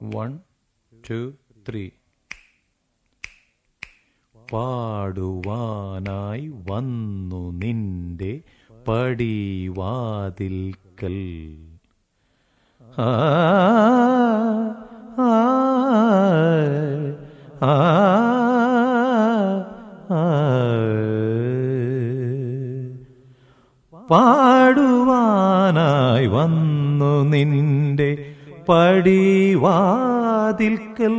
one two three പാടുവാനായി വന്നു നിന്റെ പടിവാതിൽക്കൽ ആ ആ ആ ആ പാടുവാനായി വന്നു നിന്റെ പടിവാതിൽക്കൽ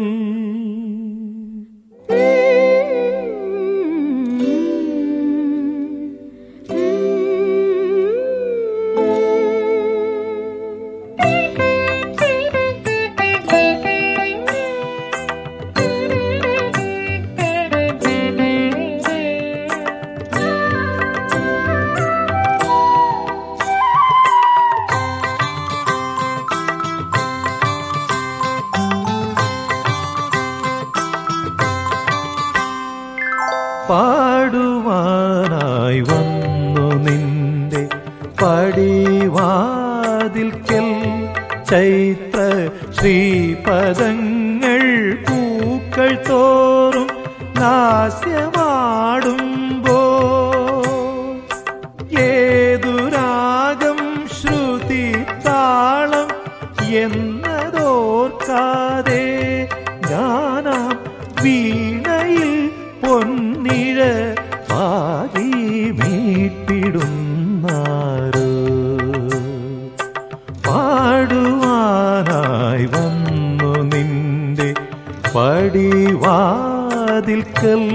പാടുവാനായി വന്നു നിന്റെ പടിവാതിൽക്കൽ ചൈത്ര ശ്രീപദങ്ങൾ പൂക്കൾ തോറും നാസ്യമാടുമ്പോ ഏതു രാഗം ശ്രുതി താളം എന്നതോർക്കാതെ ഞാനാം വീണയിൽ പൊന്നിഴ പാതി മീട്ടിടുന്നാരോ പാടുവാനായി വന്നു നിന്റെ പടിവാതിൽക്കൽ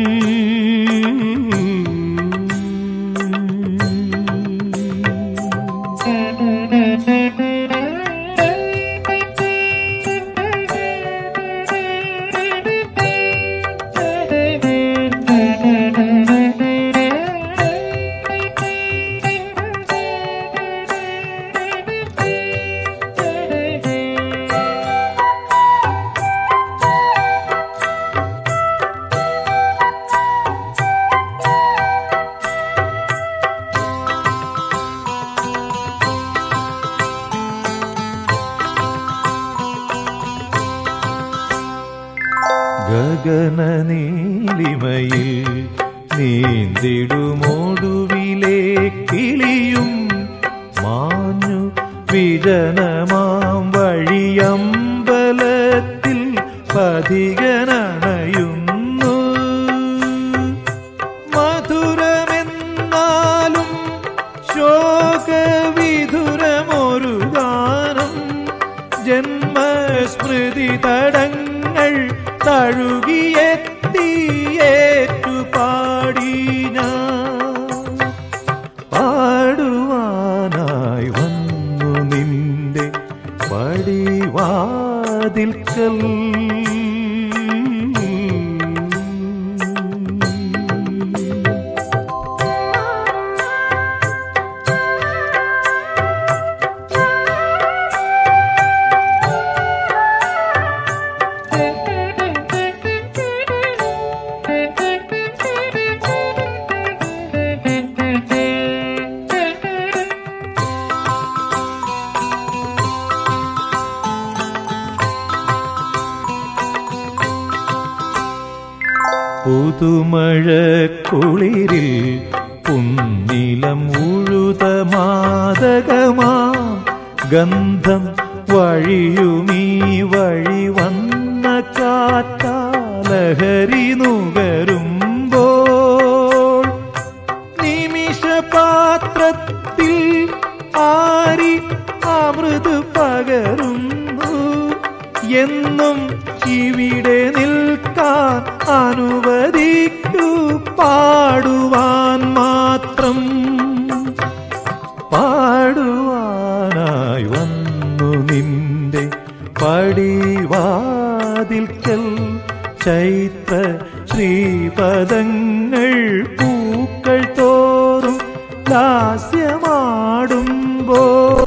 ഗഗനനീലിമയിൽ നീന്തിടുമോടുവിലെ കിളിയും മാഞ്ഞു വിജനമാം വഴിയമ്പലത്തിൽ പതികനണയുന്നു മധുരമെന്നാലും ശോകവിധുരമൊരു ഗാനം ജന്മസ്മൃതി തടങ്ങൾ തഴുകിയെത്തിയേറ്റു പാടി ഞാൻ പാടുവാനായി വന്നു നിന്റെ പടിവാതിൽക്കൽ പുതുമഴ കുളിരിൽ പുന്നിലം ഉഴുത മാതകമാം ഗന്ധം വഴിയുമീ വഴി വന്ന കാറ്റാലഹരി നുകരുമ്പോൾ നിമിഷപാത്രത്തിൽ ആരി അമൃത് പകരുന്നു എന്നും ഇവിടെ നിൽക്കാൻ അനുവദിക്കൂ പാടുവാൻ മാത്രം പാടുവാനായി വന്നു നിന്റെ പടിവാതിൽക്കൽ ചൈത്ര ശ്രീപദങ്ങൾ പൂക്കൾ തോറും ലാസ്യമാടുമ്പോ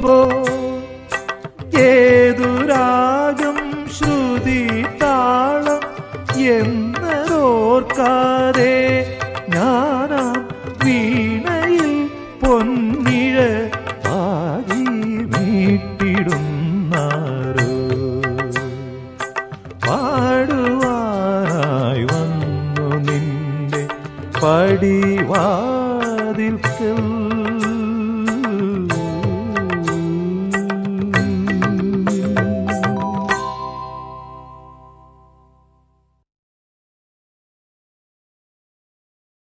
ഏതു രാഗം ശ്രുതി താളം എന്നതോർക്കാതെ ഞാനാ വീണയിൽ പൊന്നിഴ പാടി മീട്ടിടുന്നാരോ നിന്റെ പടിവാതിൽക്കൽ